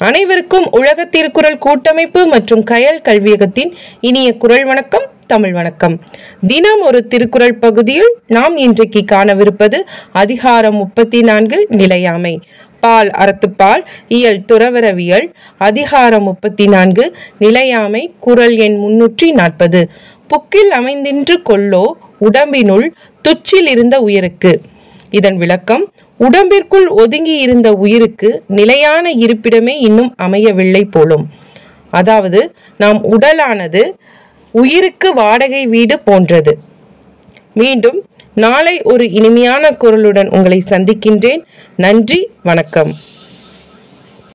அனைவருக்கும் உலக திருக்குறள் கூட்டமைப்பு மற்றும் கயல் கல்வியகத்தின் இனிய குரல் வணக்கம் தமிழ் வணக்கம் தினம் ஒரு திருக்குறள் பகுதியில் நாம் இன்றைக்கு காணவிருப்பது அதிகாரம் முப்பத்தி நான்கு நிலையாமை பால் அறத்துப்பால் இயல் துறவரவியல் அதிகாரம் முப்பத்தி நான்கு நிலையாமை குரல் எண் முன்னூற்றி நாற்பது புக்கில் அமைந்தின்று கொள்ளோ உடம்பினுள் துச்சில் இருந்த உயிருக்கு இதன் விளக்கம் உடம்பிற்குள் ஒதுங்கி இருந்த உயிருக்கு நிலையான இருப்பிடமே இன்னும் அமையவில்லை போலும் அதாவது நாம் உடலானது உயிருக்கு வாடகை வீடு போன்றது மீண்டும் நாளை ஒரு இனிமையான குரலுடன் உங்களை சந்திக்கின்றேன் நன்றி வணக்கம்